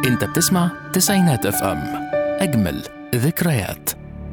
انت بتسمع تسعينات اف ام اجمل ذكريات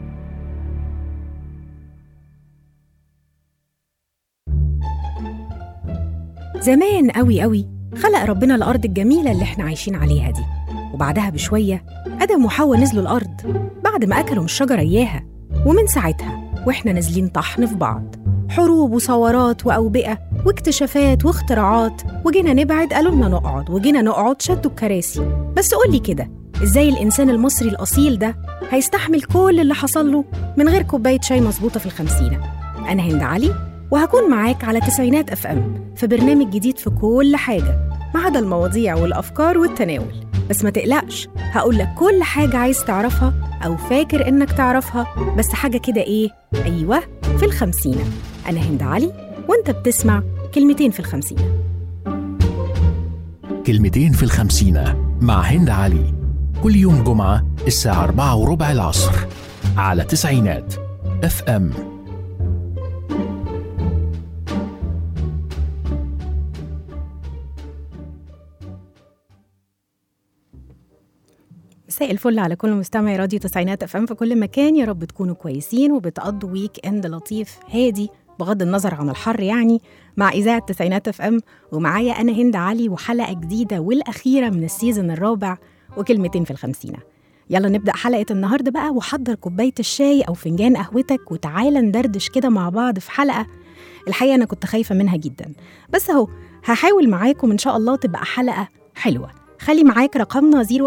زمان قوي قوي خلق ربنا الأرض الجميلة اللي احنا عايشين عليها دي وبعدها بشوية آدم وحواء نزلوا الأرض بعد ما أكلوا من الشجرة إياها ومن ساعتها وإحنا نازلين طحن في بعض حروب وثورات وأوبئة واكتشافات واختراعات وجينا نبعد قالوا لنا نقعد وجينا نقعد شدوا الكراسي بس قولي كده إزاي الإنسان المصري الأصيل ده هيستحمل كل اللي حصل له من غير كوباية شاي مظبوطة في الخمسينة أنا هند علي وهكون معاك على تسعينات اف ام في برنامج جديد في كل حاجه ما عدا المواضيع والافكار والتناول بس ما تقلقش هقول لك كل حاجه عايز تعرفها او فاكر انك تعرفها بس حاجه كده ايه ايوه في الخمسينه انا هند علي وانت بتسمع كلمتين في الخمسينه كلمتين في الخمسينة مع هند علي كل يوم جمعة الساعة أربعة وربع العصر على تسعينات اف ام مساء الفل على كل مستمعي راديو تسعينات اف ام في كل مكان يا رب تكونوا كويسين وبتقضوا ويك اند لطيف هادي بغض النظر عن الحر يعني مع اذاعه تسعينات اف ام ومعايا انا هند علي وحلقه جديده والاخيره من السيزون الرابع وكلمتين في الخمسينه يلا نبدا حلقه النهارده بقى وحضر كوبايه الشاي او فنجان قهوتك وتعالى ندردش كده مع بعض في حلقه الحقيقه انا كنت خايفه منها جدا بس اهو هحاول معاكم ان شاء الله تبقى حلقه حلوه خلي معاك رقمنا 010427894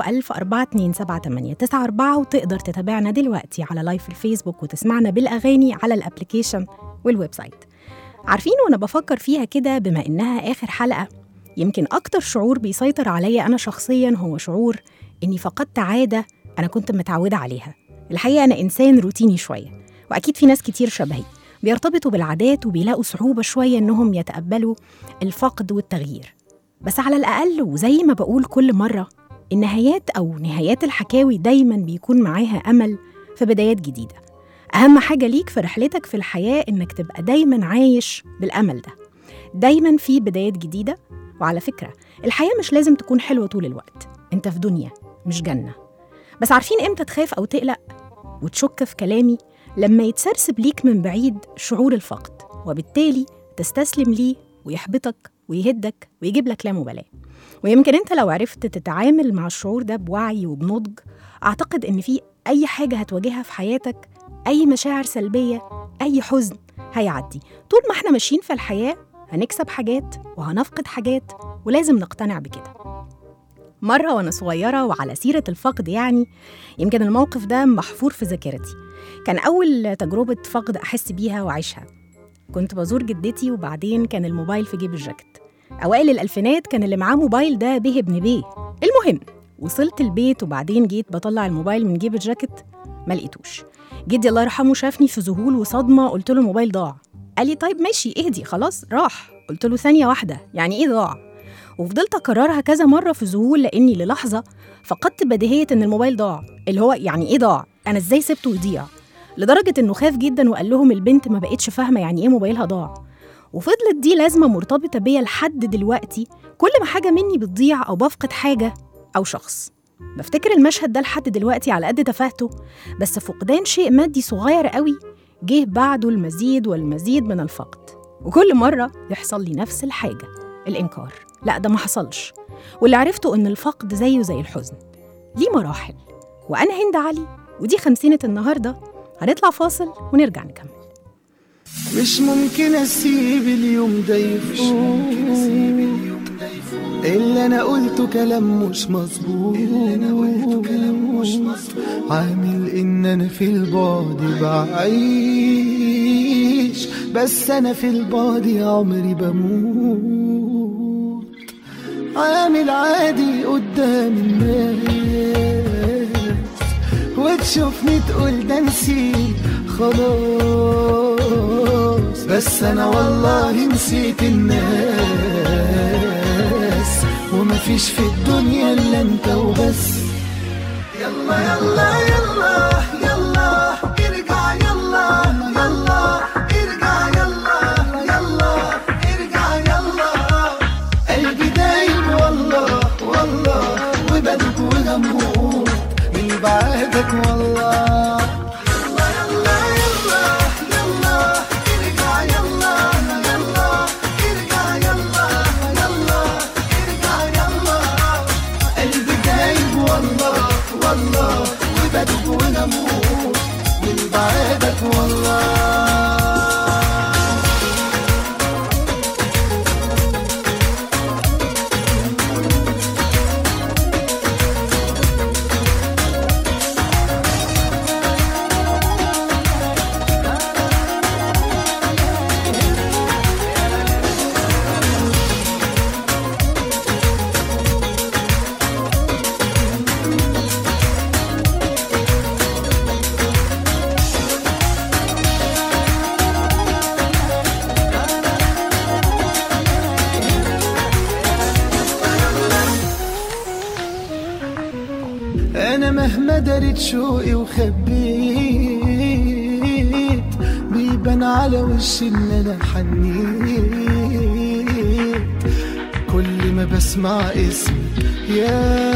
وتقدر تتابعنا دلوقتي على لايف الفيسبوك وتسمعنا بالأغاني على الابليكيشن والويب سايت عارفين وأنا بفكر فيها كده بما إنها آخر حلقة يمكن أكتر شعور بيسيطر عليا أنا شخصيا هو شعور إني فقدت عادة أنا كنت متعودة عليها الحقيقة أنا إنسان روتيني شوية وأكيد في ناس كتير شبهي بيرتبطوا بالعادات وبيلاقوا صعوبة شوية إنهم يتقبلوا الفقد والتغيير بس على الأقل وزي ما بقول كل مرة النهايات أو نهايات الحكاوي دايما بيكون معاها أمل في بدايات جديدة أهم حاجة ليك في رحلتك في الحياة إنك تبقى دايما عايش بالأمل ده دايما في بدايات جديدة وعلى فكرة الحياة مش لازم تكون حلوة طول الوقت انت في دنيا مش جنة بس عارفين امتى تخاف أو تقلق وتشك في كلامي لما يتسرسب ليك من بعيد شعور الفقد وبالتالي تستسلم ليه ويحبطك ويهدك ويجيب لك لا مبالاة ويمكن انت لو عرفت تتعامل مع الشعور ده بوعي وبنضج اعتقد ان في اي حاجة هتواجهها في حياتك اي مشاعر سلبية اي حزن هيعدي طول ما احنا ماشيين في الحياة هنكسب حاجات وهنفقد حاجات ولازم نقتنع بكده مرة وأنا صغيرة وعلى سيرة الفقد يعني يمكن الموقف ده محفور في ذاكرتي كان أول تجربة فقد أحس بيها وأعيشها كنت بزور جدتي وبعدين كان الموبايل في جيب الجاكيت أوائل الألفينات كان اللي معاه موبايل ده به ابن بيه المهم وصلت البيت وبعدين جيت بطلع الموبايل من جيب الجاكيت ما لقيتوش جدي الله يرحمه شافني في ذهول وصدمة قلت له الموبايل ضاع قال لي طيب ماشي اهدي خلاص راح قلت له ثانية واحدة يعني ايه ضاع وفضلت أكررها كذا مرة في ذهول لأني للحظة فقدت بديهية إن الموبايل ضاع اللي هو يعني إيه ضاع؟ أنا إزاي سبته يضيع؟ لدرجة إنه خاف جدا وقال لهم البنت ما بقتش فاهمة يعني إيه موبايلها ضاع وفضلت دي لازمة مرتبطة بيا لحد دلوقتي كل ما حاجة مني بتضيع أو بفقد حاجة أو شخص بفتكر المشهد ده لحد دلوقتي على قد تفاهته بس فقدان شيء مادي صغير قوي جه بعده المزيد والمزيد من الفقد وكل مرة يحصل لي نفس الحاجة الإنكار لا ده ما حصلش واللي عرفته إن الفقد زيه زي الحزن ليه مراحل وأنا هند علي ودي خمسينة النهاردة هنطلع فاصل ونرجع نكمل مش ممكن اسيب اليوم ده يفوت اللي انا قلته كلام مش مظبوط عامل ان انا في البعد بعيش بس انا في البعد يا عمري بموت عامل عادي قدام الناس وتشوفني تقول ده نسيت خلاص بس انا والله نسيت الناس ومفيش في الدنيا الا انت وبس يلا يلا يلا يلا ارجع يلا يلا ارجع يلا يلا ارجع يلا قلبي دايم والله والله وبدك بعادك والله يلا يلا يلا يلا ارجع يلا يلا ارجع يلا يلا ارجع يلا قلبي دايب والله والله وبدوب ونموت من بعادك والله انا مهما دريت شوقي وخبيت بيبان على وشي ان انا حنيت كل ما بسمع اسمك يا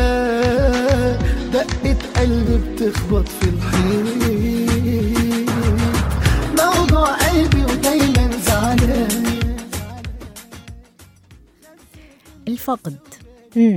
دقة قلبي بتخبط في الحيط موضوع قلبي ودايما زعلان الفقد مم.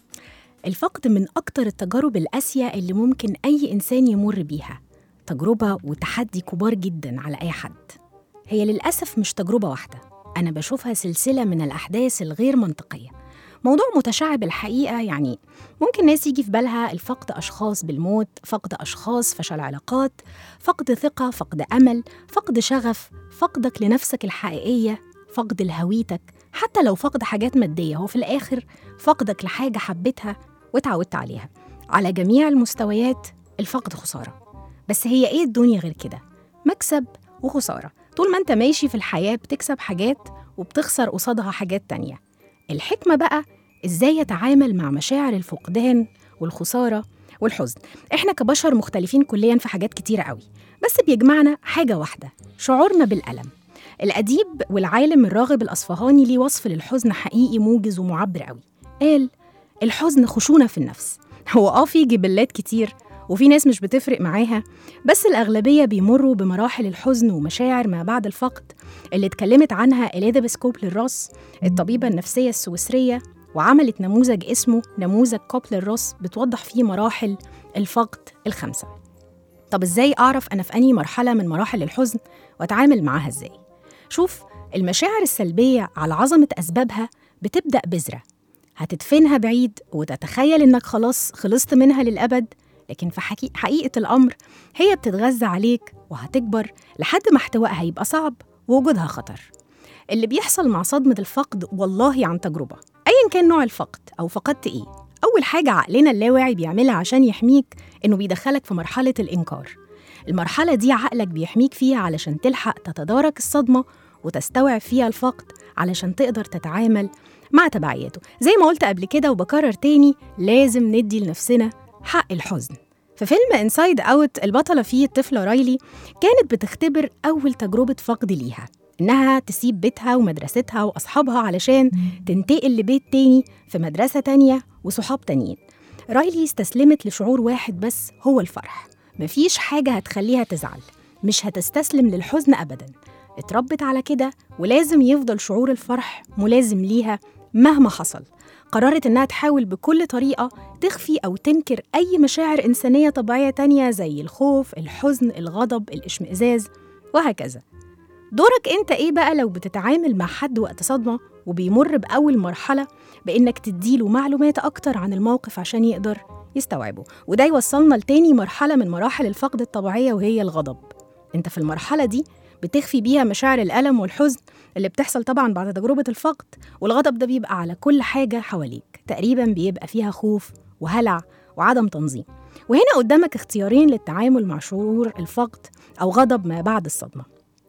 الفقد من أكتر التجارب القاسية اللي ممكن أي إنسان يمر بيها تجربة وتحدي كبار جدا على أي حد هي للأسف مش تجربة واحدة أنا بشوفها سلسلة من الأحداث الغير منطقية موضوع متشعب الحقيقة يعني ممكن ناس يجي في بالها الفقد أشخاص بالموت فقد أشخاص فشل علاقات فقد ثقة فقد أمل فقد شغف فقدك لنفسك الحقيقية فقد لهويتك حتى لو فقد حاجات مادية هو في الآخر فقدك لحاجة حبيتها واتعودت عليها على جميع المستويات الفقد خسارة بس هي إيه الدنيا غير كده؟ مكسب وخسارة طول ما أنت ماشي في الحياة بتكسب حاجات وبتخسر قصادها حاجات تانية الحكمة بقى إزاي يتعامل مع مشاعر الفقدان والخسارة والحزن إحنا كبشر مختلفين كليا في حاجات كتيرة قوي بس بيجمعنا حاجة واحدة شعورنا بالألم الأديب والعالم الراغب الأصفهاني ليه وصف للحزن حقيقي موجز ومعبر قوي قال الحزن خشونة في النفس هو اه في جبلات كتير وفي ناس مش بتفرق معاها بس الأغلبية بيمروا بمراحل الحزن ومشاعر ما بعد الفقد اللي اتكلمت عنها إليزابيث كوبلر روس الطبيبة النفسية السويسرية وعملت نموذج اسمه نموذج كوبلر روس بتوضح فيه مراحل الفقد الخمسة طب ازاي أعرف أنا في أنهي مرحلة من مراحل الحزن وأتعامل معاها ازاي؟ شوف المشاعر السلبية على عظمة أسبابها بتبدأ بذرة هتدفنها بعيد وتتخيل إنك خلاص خلصت منها للأبد لكن في حقي- حقيقة الأمر هي بتتغذى عليك وهتكبر لحد ما احتوائها يبقى صعب ووجودها خطر اللي بيحصل مع صدمة الفقد والله عن تجربة أيا كان نوع الفقد أو فقدت إيه أول حاجة عقلنا اللاواعي بيعملها عشان يحميك إنه بيدخلك في مرحلة الإنكار المرحلة دي عقلك بيحميك فيها علشان تلحق تتدارك الصدمة وتستوعب فيها الفقد علشان تقدر تتعامل مع تبعياته زي ما قلت قبل كده وبكرر تاني لازم ندي لنفسنا حق الحزن في فيلم انسايد اوت البطلة فيه الطفلة رايلي كانت بتختبر أول تجربة فقد ليها إنها تسيب بيتها ومدرستها وأصحابها علشان تنتقل لبيت تاني في مدرسة تانية وصحاب تانيين رايلي استسلمت لشعور واحد بس هو الفرح مفيش حاجة هتخليها تزعل مش هتستسلم للحزن أبدا اتربت على كده ولازم يفضل شعور الفرح ملازم ليها مهما حصل قررت إنها تحاول بكل طريقة تخفي أو تنكر أي مشاعر إنسانية طبيعية تانية زي الخوف، الحزن، الغضب، الاشمئزاز وهكذا دورك انت ايه بقى لو بتتعامل مع حد وقت صدمه وبيمر باول مرحله بانك تديله معلومات اكتر عن الموقف عشان يقدر يستوعبه وده يوصلنا لتاني مرحله من مراحل الفقد الطبيعيه وهي الغضب انت في المرحله دي بتخفي بيها مشاعر الالم والحزن اللي بتحصل طبعا بعد تجربه الفقد والغضب ده بيبقى على كل حاجه حواليك تقريبا بيبقى فيها خوف وهلع وعدم تنظيم وهنا قدامك اختيارين للتعامل مع شعور الفقد او غضب ما بعد الصدمه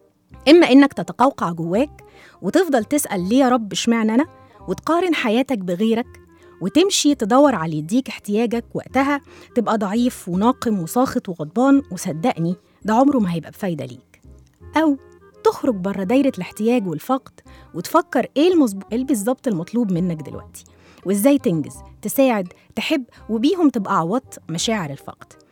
إما إنك تتقوقع جواك وتفضل تسأل ليه يا رب اشمعنى أنا وتقارن حياتك بغيرك وتمشي تدور على اللي يديك احتياجك وقتها تبقى ضعيف وناقم وساخط وغضبان وصدقني ده عمره ما هيبقى بفايدة ليك أو تخرج بره دايرة الاحتياج والفقد وتفكر إيه, المزب... إيه بالظبط المطلوب منك دلوقتي وإزاي تنجز تساعد تحب وبيهم تبقى عوضت مشاعر الفقد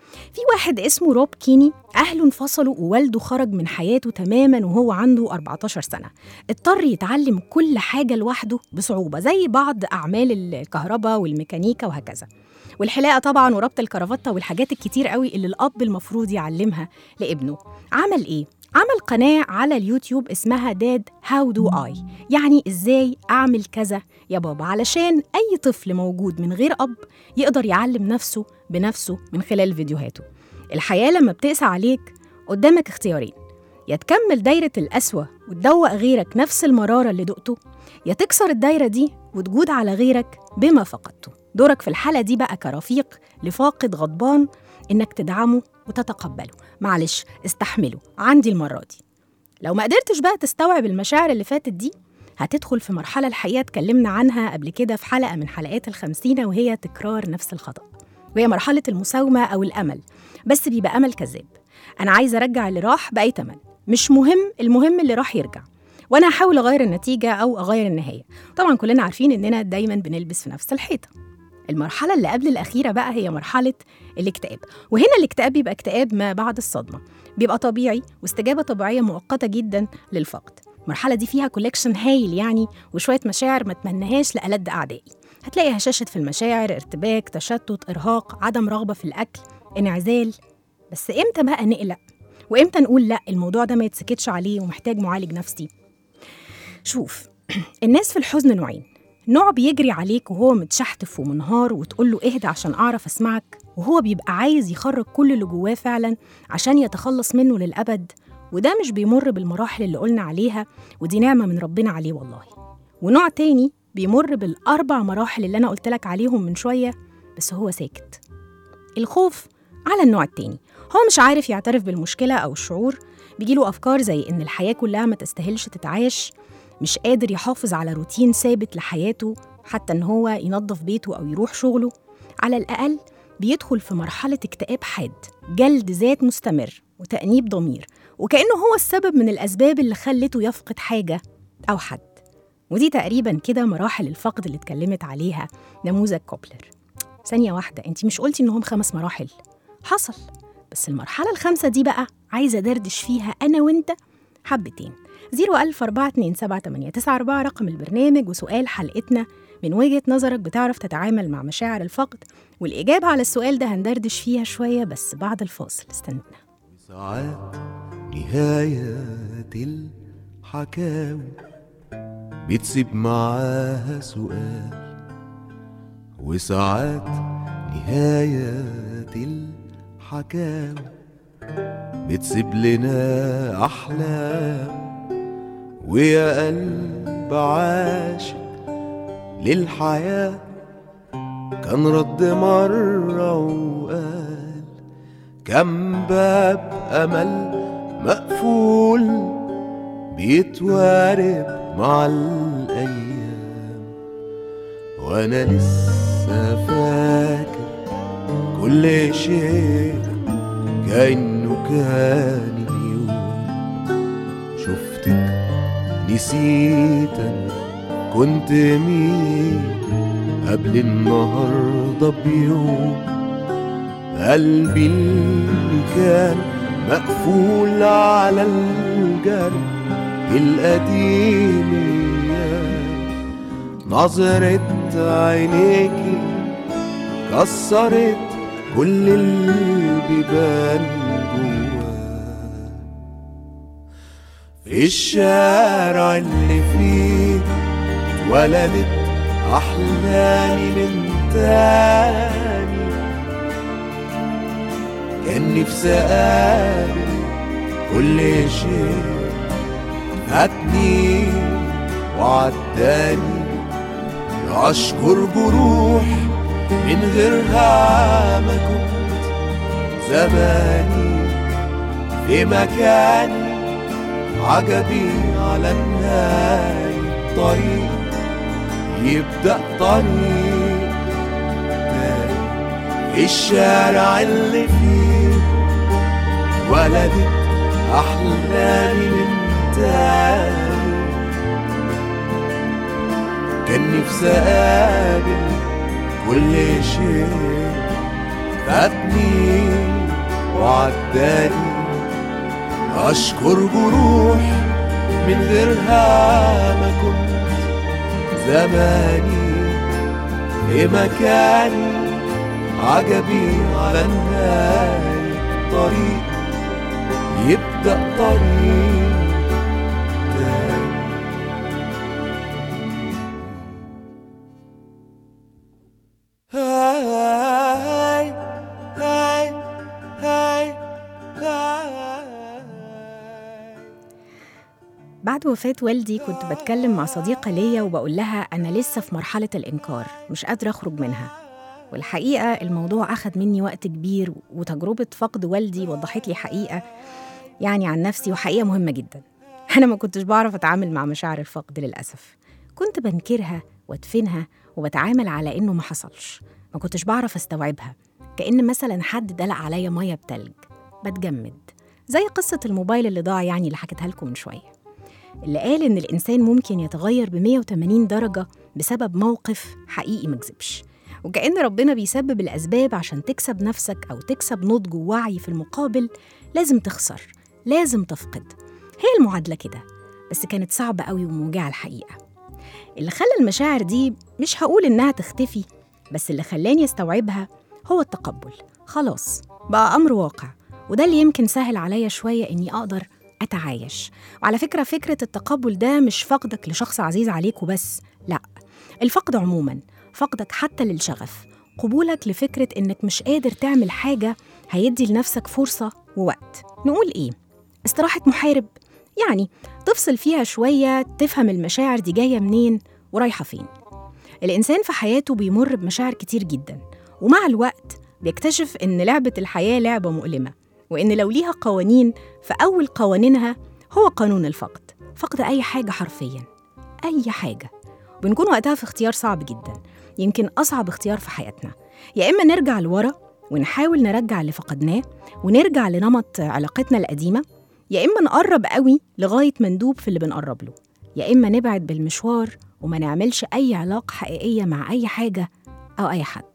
في واحد اسمه روب كيني أهله انفصلوا ووالده خرج من حياته تماما وهو عنده 14 سنة اضطر يتعلم كل حاجة لوحده بصعوبة زي بعض أعمال الكهرباء والميكانيكا وهكذا والحلاقة طبعا وربط الكرافتة والحاجات الكتير قوي اللي الأب المفروض يعلمها لابنه عمل إيه؟ عمل قناة على اليوتيوب اسمها داد هاو دو اي يعني ازاي اعمل كذا يا بابا علشان اي طفل موجود من غير اب يقدر يعلم نفسه بنفسه من خلال فيديوهاته الحياة لما بتقسى عليك قدامك اختيارين يا تكمل دايرة القسوة وتدوق غيرك نفس المرارة اللي دقته يا تكسر الدايرة دي وتجود على غيرك بما فقدته دورك في الحالة دي بقى كرفيق لفاقد غضبان إنك تدعمه وتتقبله معلش استحمله عندي المرة دي لو ما قدرتش بقى تستوعب المشاعر اللي فاتت دي هتدخل في مرحلة الحقيقة اتكلمنا عنها قبل كده في حلقة من حلقات الخمسين وهي تكرار نفس الخطأ وهي مرحلة المساومة أو الأمل بس بيبقى أمل كذاب أنا عايزة أرجع اللي راح بأي تمن مش مهم المهم اللي راح يرجع وأنا هحاول أغير النتيجة أو أغير النهاية طبعا كلنا عارفين إننا دايما بنلبس في نفس الحيطة المرحلة اللي قبل الأخيرة بقى هي مرحلة الاكتئاب وهنا الاكتئاب بيبقى اكتئاب ما بعد الصدمة بيبقى طبيعي واستجابة طبيعية مؤقتة جدا للفقد المرحلة دي فيها كوليكشن هايل يعني وشوية مشاعر ما اتمنهاش لألد أعدائي هتلاقي هشاشة في المشاعر ارتباك تشتت إرهاق عدم رغبة في الأكل انعزال بس إمتى بقى نقلق وإمتى نقول لأ الموضوع ده ما يتسكتش عليه ومحتاج معالج نفسي شوف الناس في الحزن نوعين نوع بيجري عليك وهو متشحتف ومنهار وتقول له اهدى عشان اعرف اسمعك وهو بيبقى عايز يخرج كل اللي جواه فعلا عشان يتخلص منه للابد وده مش بيمر بالمراحل اللي قلنا عليها ودي نعمه من ربنا عليه والله ونوع تاني بيمر بالاربع مراحل اللي انا قلت لك عليهم من شويه بس هو ساكت الخوف على النوع التاني هو مش عارف يعترف بالمشكله او الشعور بيجيله افكار زي ان الحياه كلها ما تستاهلش تتعاش مش قادر يحافظ على روتين ثابت لحياته حتى ان هو ينظف بيته او يروح شغله على الاقل بيدخل في مرحله اكتئاب حاد جلد ذات مستمر وتانيب ضمير وكانه هو السبب من الاسباب اللي خلته يفقد حاجه او حد ودي تقريبا كده مراحل الفقد اللي اتكلمت عليها نموذج كوبلر ثانيه واحده انت مش قلتي انهم خمس مراحل حصل بس المرحله الخامسه دي بقى عايزه دردش فيها انا وانت حبتين 014278994 رقم البرنامج وسؤال حلقتنا من وجهة نظرك بتعرف تتعامل مع مشاعر الفقد والإجابة على السؤال ده هندردش فيها شوية بس بعد الفاصل استنونا ساعات نهاية الحكاوي بتسيب معاها سؤال وساعات نهاية الحكاوي بتسيب لنا أحلام ويا قلب عاشق للحياة كان رد مرة وقال كم باب أمل مقفول بيتوارب مع الأيام وأنا لسه فاكر كل شيء كأنه كان اليوم شفتك نسيتك كنت مين قبل النهاردة بيوم قلبي اللي كان مقفول على الجرح القديم نظرة عينيكي كسرت كل البيبان جواه في الشارع اللي فيه اتولدت أحلامي من تاني كان نفسي أقابل كل شيء فاتني وعداني أشكر جروح من غيرها ما كنت زماني في مكاني عجبي على النهاية طريق يبدأ طريق تاني في الشارع اللي فيه ولدت أحلامي من تاني كان نفسي أقابل كل شيء فاتني وعداني أشكر جروح من غيرها ما كنت زماني في مكاني عجبي على نهاية طريق يبدأ طريق تاني هاي هاي هاي هاي بعد وفاة والدي كنت بتكلم مع صديقة ليا وبقول لها أنا لسه في مرحلة الإنكار مش قادرة أخرج منها والحقيقة الموضوع أخد مني وقت كبير وتجربة فقد والدي وضحت لي حقيقة يعني عن نفسي وحقيقة مهمة جدا أنا ما كنتش بعرف أتعامل مع مشاعر الفقد للأسف كنت بنكرها وادفنها وبتعامل على إنه ما حصلش ما كنتش بعرف أستوعبها كأن مثلا حد دلق عليا مية بتلج بتجمد زي قصة الموبايل اللي ضاع يعني اللي حكيتها لكم من شوية اللي قال إن الإنسان ممكن يتغير ب 180 درجة بسبب موقف حقيقي مكذبش وكأن ربنا بيسبب الأسباب عشان تكسب نفسك أو تكسب نضج ووعي في المقابل لازم تخسر لازم تفقد هي المعادلة كده بس كانت صعبة قوي وموجعة الحقيقة اللي خلى المشاعر دي مش هقول إنها تختفي بس اللي خلاني استوعبها هو التقبل خلاص بقى أمر واقع وده اللي يمكن سهل عليا شوية إني أقدر أتعايش وعلى فكرة فكرة التقبل ده مش فقدك لشخص عزيز عليك وبس لا الفقد عموما فقدك حتى للشغف قبولك لفكرة إنك مش قادر تعمل حاجة هيدي لنفسك فرصة ووقت نقول إيه؟ استراحة محارب يعني تفصل فيها شوية تفهم المشاعر دي جاية منين ورايحة فين الإنسان في حياته بيمر بمشاعر كتير جدا ومع الوقت بيكتشف إن لعبة الحياة لعبة مؤلمة وإن لو ليها قوانين فأول قوانينها هو قانون الفقد فقد أي حاجة حرفيا أي حاجة بنكون وقتها في اختيار صعب جدا يمكن أصعب اختيار في حياتنا يا إما نرجع لورا ونحاول نرجع اللي فقدناه ونرجع لنمط علاقتنا القديمة يا إما نقرب قوي لغاية ما ندوب في اللي بنقرب له يا إما نبعد بالمشوار وما نعملش أي علاقة حقيقية مع أي حاجة أو أي حد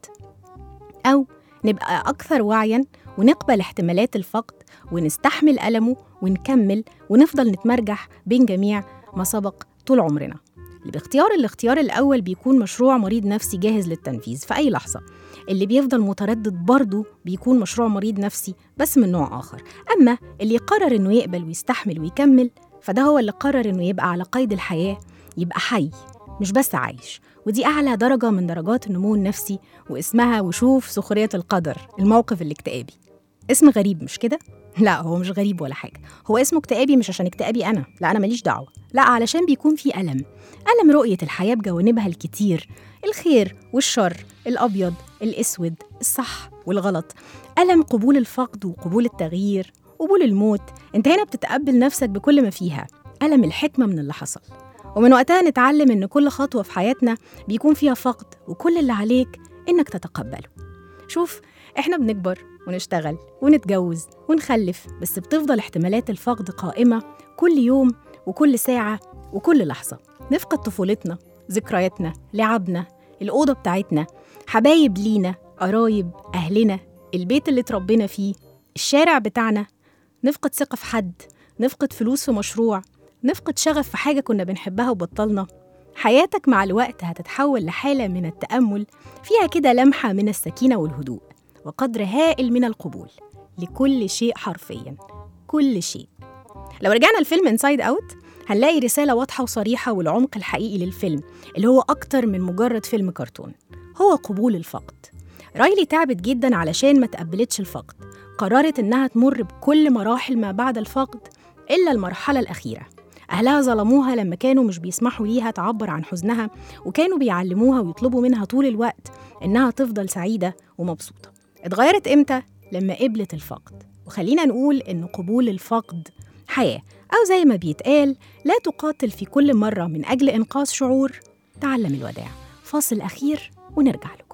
أو نبقى أكثر وعياً ونقبل احتمالات الفقد ونستحمل ألمه ونكمل ونفضل نتمرجح بين جميع ما سبق طول عمرنا اللي باختيار الاختيار الأول بيكون مشروع مريض نفسي جاهز للتنفيذ في أي لحظة اللي بيفضل متردد برضه بيكون مشروع مريض نفسي بس من نوع آخر أما اللي يقرر إنه يقبل ويستحمل ويكمل فده هو اللي قرر إنه يبقى على قيد الحياة يبقى حي مش بس عايش ودي أعلى درجة من درجات النمو النفسي واسمها وشوف سخرية القدر الموقف الاكتئابي اسم غريب مش كده؟ لا هو مش غريب ولا حاجة هو اسمه اكتئابي مش عشان اكتئابي أنا لا أنا ماليش دعوة لا علشان بيكون في ألم ألم رؤية الحياة بجوانبها الكتير الخير والشر الأبيض الأسود الصح والغلط ألم قبول الفقد وقبول التغيير قبول الموت انت هنا بتتقبل نفسك بكل ما فيها ألم الحكمة من اللي حصل ومن وقتها نتعلم إن كل خطوة في حياتنا بيكون فيها فقد وكل اللي عليك إنك تتقبله شوف إحنا بنكبر ونشتغل ونتجوز ونخلف بس بتفضل احتمالات الفقد قائمة كل يوم وكل ساعة وكل لحظة نفقد طفولتنا ذكرياتنا لعبنا الأوضة بتاعتنا حبايب لينا قرايب أهلنا البيت اللي اتربينا فيه الشارع بتاعنا نفقد ثقة في حد نفقد فلوس في مشروع نفقد شغف في حاجة كنا بنحبها وبطلنا حياتك مع الوقت هتتحول لحالة من التأمل فيها كده لمحة من السكينة والهدوء وقدر هائل من القبول لكل شيء حرفيا كل شيء لو رجعنا الفيلم انسايد اوت هنلاقي رسالة واضحة وصريحة والعمق الحقيقي للفيلم اللي هو أكتر من مجرد فيلم كرتون هو قبول الفقد رايلي تعبت جدا علشان ما تقبلتش الفقد قررت إنها تمر بكل مراحل ما بعد الفقد إلا المرحلة الأخيرة أهلها ظلموها لما كانوا مش بيسمحوا ليها تعبر عن حزنها وكانوا بيعلموها ويطلبوا منها طول الوقت إنها تفضل سعيدة ومبسوطة اتغيرت إمتى؟ لما قبلت الفقد وخلينا نقول إن قبول الفقد حياة أو زي ما بيتقال لا تقاتل في كل مرة من أجل إنقاذ شعور تعلم الوداع فاصل أخير ونرجع لكم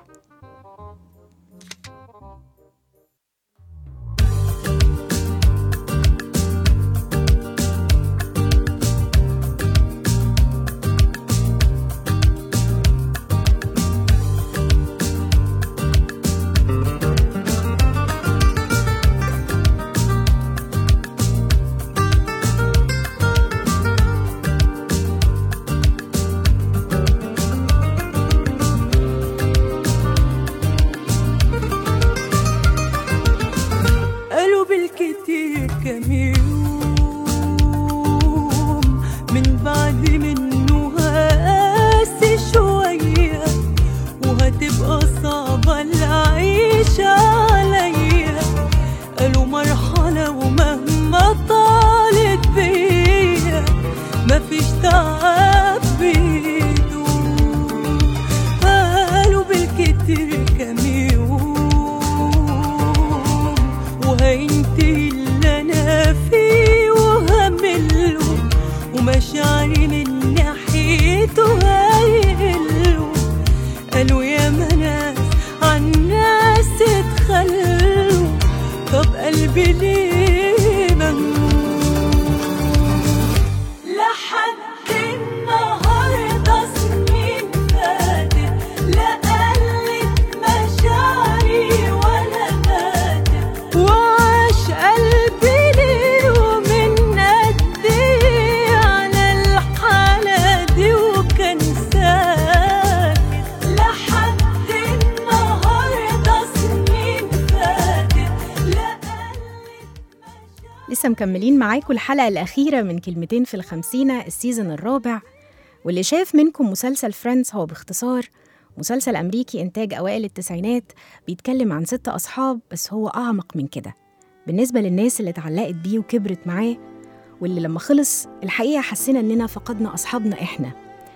لسه مكملين معاكم الحلقة الأخيرة من كلمتين في الخمسينة السيزون الرابع واللي شاف منكم مسلسل فريندز هو باختصار مسلسل أمريكي إنتاج أوائل التسعينات بيتكلم عن ست أصحاب بس هو أعمق من كده بالنسبة للناس اللي اتعلقت بيه وكبرت معاه واللي لما خلص الحقيقة حسينا إننا فقدنا أصحابنا إحنا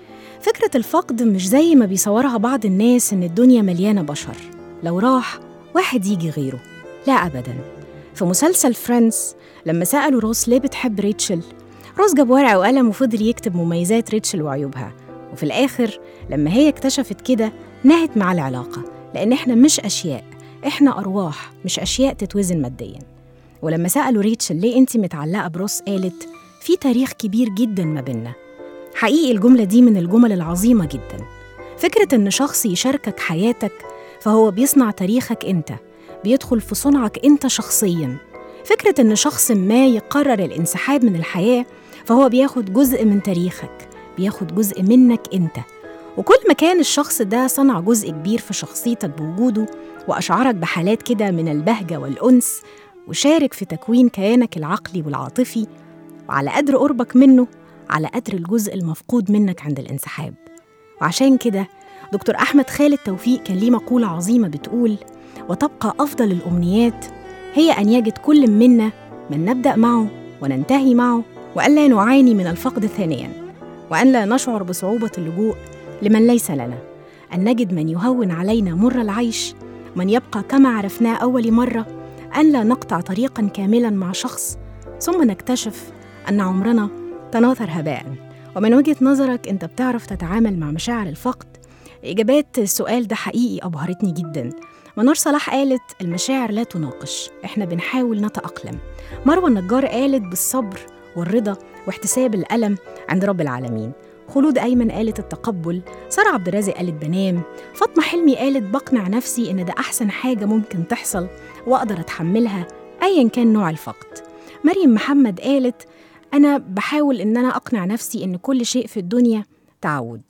فكرة الفقد مش زي ما بيصورها بعض الناس إن الدنيا مليانة بشر لو راح واحد يجي غيره لا أبدا في مسلسل فريندز لما سألوا روس ليه بتحب ريتشل روس جاب ورقة وقلم وفضل يكتب مميزات ريتشل وعيوبها وفي الآخر لما هي اكتشفت كده نهت مع العلاقة لأن إحنا مش أشياء إحنا أرواح مش أشياء تتوزن مادياً ولما سألوا ريتشل ليه أنت متعلقة بروس قالت في تاريخ كبير جدا ما بينا حقيقي الجملة دي من الجمل العظيمة جدا فكرة إن شخص يشاركك حياتك فهو بيصنع تاريخك أنت بيدخل في صنعك أنت شخصيا فكرة إن شخص ما يقرر الانسحاب من الحياة فهو بياخد جزء من تاريخك بياخد جزء منك أنت وكل ما كان الشخص ده صنع جزء كبير في شخصيتك بوجوده وأشعرك بحالات كده من البهجة والأنس وشارك في تكوين كيانك العقلي والعاطفي وعلى قدر قربك منه على قدر الجزء المفقود منك عند الانسحاب وعشان كده دكتور أحمد خالد توفيق كان ليه مقولة عظيمة بتقول وتبقى أفضل الأمنيات هي أن يجد كل منا من نبدأ معه وننتهي معه وأن لا نعاني من الفقد ثانياً وأن لا نشعر بصعوبة اللجوء لمن ليس لنا أن نجد من يهون علينا مر العيش من يبقى كما عرفناه أول مرة أن لا نقطع طريقا كاملا مع شخص ثم نكتشف أن عمرنا تناثر هباء ومن وجهة نظرك أنت بتعرف تتعامل مع مشاعر الفقد إجابات السؤال ده حقيقي أبهرتني جدا منار صلاح قالت المشاعر لا تناقش احنا بنحاول نتأقلم مروة النجار قالت بالصبر والرضا واحتساب الألم عند رب العالمين خلود أيمن قالت التقبل سارة عبد الرازق قالت بنام فاطمة حلمي قالت بقنع نفسي إن ده أحسن حاجة ممكن تحصل وأقدر أتحملها أيا كان نوع الفقد مريم محمد قالت أنا بحاول إن أنا أقنع نفسي إن كل شيء في الدنيا تعود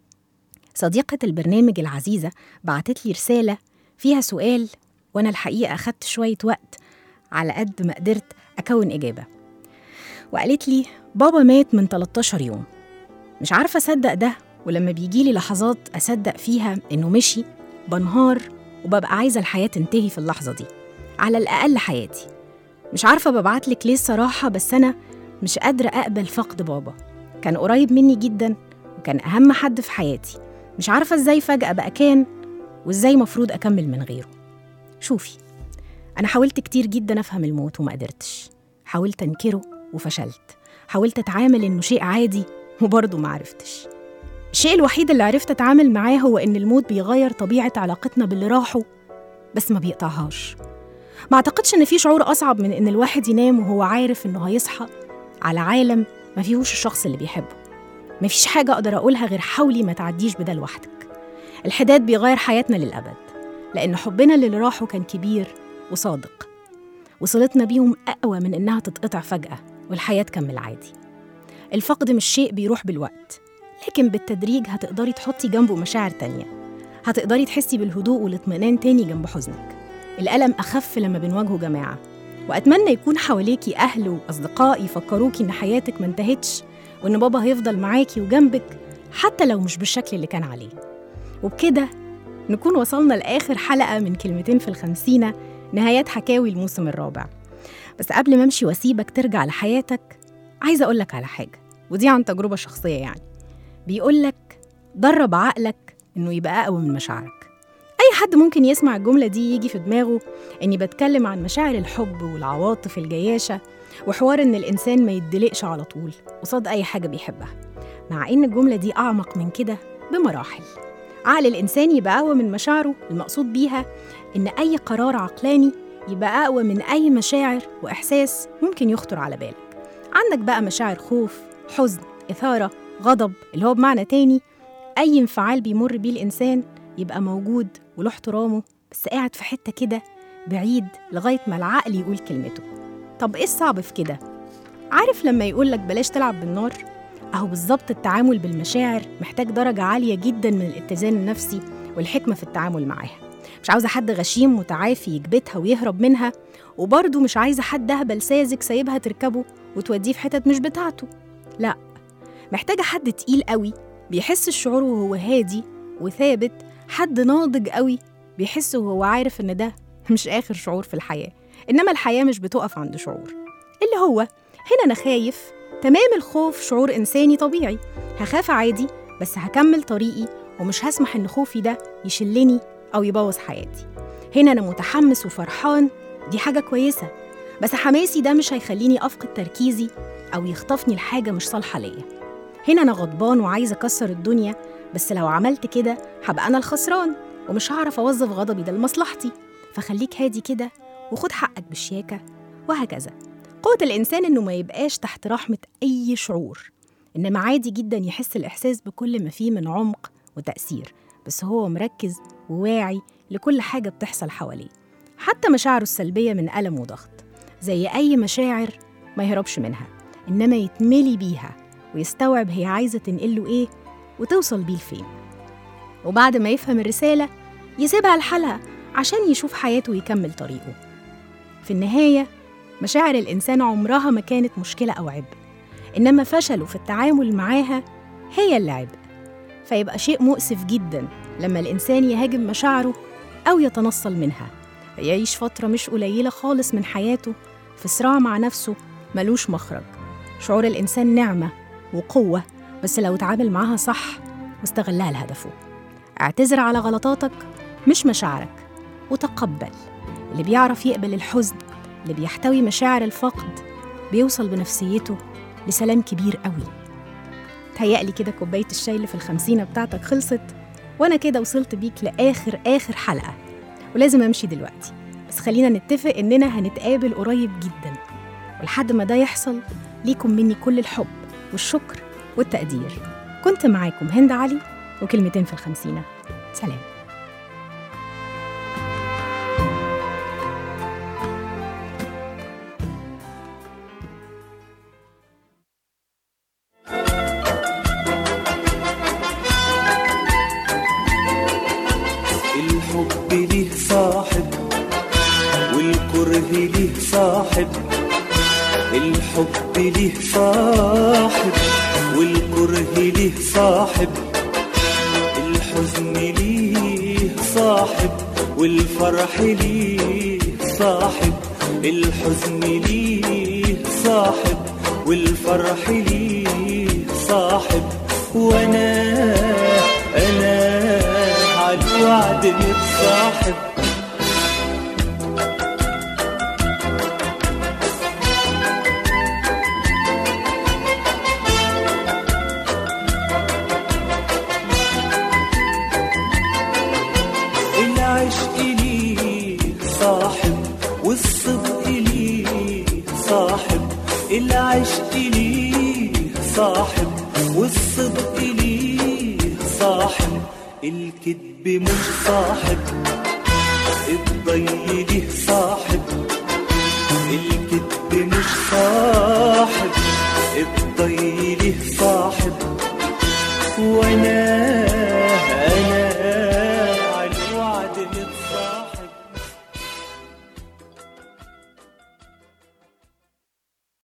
صديقة البرنامج العزيزة بعتت لي رسالة فيها سؤال وأنا الحقيقة أخدت شوية وقت على قد ما قدرت أكون إجابة وقالت لي بابا مات من 13 يوم مش عارفة أصدق ده ولما بيجيلي لحظات أصدق فيها إنه مشي بنهار وببقى عايزة الحياة تنتهي في اللحظة دي على الأقل حياتي مش عارفة ببعتلك ليه الصراحة بس أنا مش قادرة أقبل فقد بابا كان قريب مني جدا وكان أهم حد في حياتي مش عارفة إزاي فجأة بقى كان وإزاي مفروض أكمل من غيره شوفي أنا حاولت كتير جدا أفهم الموت وما قدرتش حاولت أنكره وفشلت حاولت أتعامل إنه شيء عادي وبرضه ما عرفتش الشيء الوحيد اللي عرفت أتعامل معاه هو إن الموت بيغير طبيعة علاقتنا باللي راحوا بس ما بيقطعهاش ما أعتقدش إن في شعور أصعب من إن الواحد ينام وهو عارف إنه هيصحى على عالم ما فيهوش الشخص اللي بيحبه مفيش حاجة أقدر أقولها غير حاولي ما تعديش بده لوحدك الحداد بيغير حياتنا للأبد لأن حبنا للي راحوا كان كبير وصادق وصلتنا بيهم أقوى من إنها تتقطع فجأة والحياة تكمل عادي الفقد مش شيء بيروح بالوقت لكن بالتدريج هتقدري تحطي جنبه مشاعر تانية هتقدري تحسي بالهدوء والاطمئنان تاني جنب حزنك الألم أخف لما بنواجهه جماعة وأتمنى يكون حواليكي أهل وأصدقاء يفكروكي إن حياتك ما انتهتش وإن بابا هيفضل معاكي وجنبك حتى لو مش بالشكل اللي كان عليه وبكده نكون وصلنا لآخر حلقة من كلمتين في الخمسينة نهايات حكاوي الموسم الرابع بس قبل ما أمشي وأسيبك ترجع لحياتك عايزة أقولك على حاجة ودي عن تجربة شخصية يعني بيقولك درب عقلك إنه يبقى أقوى من مشاعرك أي حد ممكن يسمع الجملة دي يجي في دماغه إني بتكلم عن مشاعر الحب والعواطف الجياشة وحوار إن الإنسان ما يدلقش على طول قصاد أي حاجة بيحبها مع إن الجملة دي أعمق من كده بمراحل عقل الإنسان يبقى أقوى من مشاعره المقصود بيها إن أي قرار عقلاني يبقى أقوى من أي مشاعر وإحساس ممكن يخطر على بالك عندك بقى مشاعر خوف حزن إثارة غضب اللي هو بمعنى تاني أي انفعال بيمر بيه الإنسان يبقى موجود وله احترامه بس قاعد في حتة كده بعيد لغاية ما العقل يقول كلمته طب إيه الصعب في كده؟ عارف لما يقولك بلاش تلعب بالنار؟ أهو بالظبط التعامل بالمشاعر محتاج درجة عالية جدا من الاتزان النفسي والحكمة في التعامل معاها مش عاوزة حد غشيم متعافي يكبتها ويهرب منها وبرضه مش عايزة حد أهبل ساذج سايبها تركبه وتوديه في حتت مش بتاعته لا محتاجة حد تقيل قوي بيحس الشعور وهو هادي وثابت حد ناضج قوي بيحس وهو عارف إن ده مش آخر شعور في الحياة إنما الحياة مش بتقف عند شعور اللي هو هنا أنا خايف تمام الخوف شعور إنساني طبيعي هخاف عادي بس هكمل طريقي ومش هسمح إن خوفي ده يشلني أو يبوظ حياتي هنا أنا متحمس وفرحان دي حاجة كويسة بس حماسي ده مش هيخليني أفقد تركيزي أو يخطفني لحاجة مش صالحة ليا هنا أنا غضبان وعايزة أكسر الدنيا بس لو عملت كده هبقى أنا الخسران ومش هعرف أوظف غضبي ده لمصلحتي فخليك هادي كده وخد حقك بالشياكة وهكذا قوة الإنسان إنه ما يبقاش تحت رحمة أي شعور إنما عادي جدا يحس الإحساس بكل ما فيه من عمق وتأثير بس هو مركز وواعي لكل حاجة بتحصل حواليه حتى مشاعره السلبية من ألم وضغط زي أي مشاعر ما يهربش منها إنما يتملي بيها ويستوعب هي عايزة تنقله إيه وتوصل بيه لفين وبعد ما يفهم الرسالة يسيبها لحالها عشان يشوف حياته ويكمل طريقه في النهاية مشاعر الإنسان عمرها ما كانت مشكلة أو عبء إنما فشله في التعامل معاها هي اللي عبء فيبقى شيء مؤسف جدا لما الإنسان يهاجم مشاعره أو يتنصل منها يعيش فترة مش قليلة خالص من حياته في صراع مع نفسه ملوش مخرج شعور الإنسان نعمة وقوة بس لو اتعامل معاها صح واستغلها لهدفه اعتذر على غلطاتك مش مشاعرك وتقبل اللي بيعرف يقبل الحزن اللي بيحتوي مشاعر الفقد بيوصل بنفسيته لسلام كبير قوي تهيألي كده كوباية الشاي اللي في الخمسينة بتاعتك خلصت وأنا كده وصلت بيك لآخر آخر حلقة ولازم أمشي دلوقتي بس خلينا نتفق إننا هنتقابل قريب جدا ولحد ما ده يحصل ليكم مني كل الحب والشكر والتقدير كنت معاكم هند علي وكلمتين في الخمسينة سلام الحب ليه صاحب والكره ليه صاحب الحب ليه صاحب والكره ليه صاحب الحزن ليه صاحب والفرح ليه صاحب الحزن ليه صاحب والفرح ليه صاحب وانا انا على الوعد متصاحب العشق ليه صاحب والصدق ليه صاحب العشق ليه صاحب والصدق ليه صاحب الكذب مش صاحب الضي ليه صاحب الكذب مش صاحب الضي ليه صاحب وانا انا على الوعد متصاحب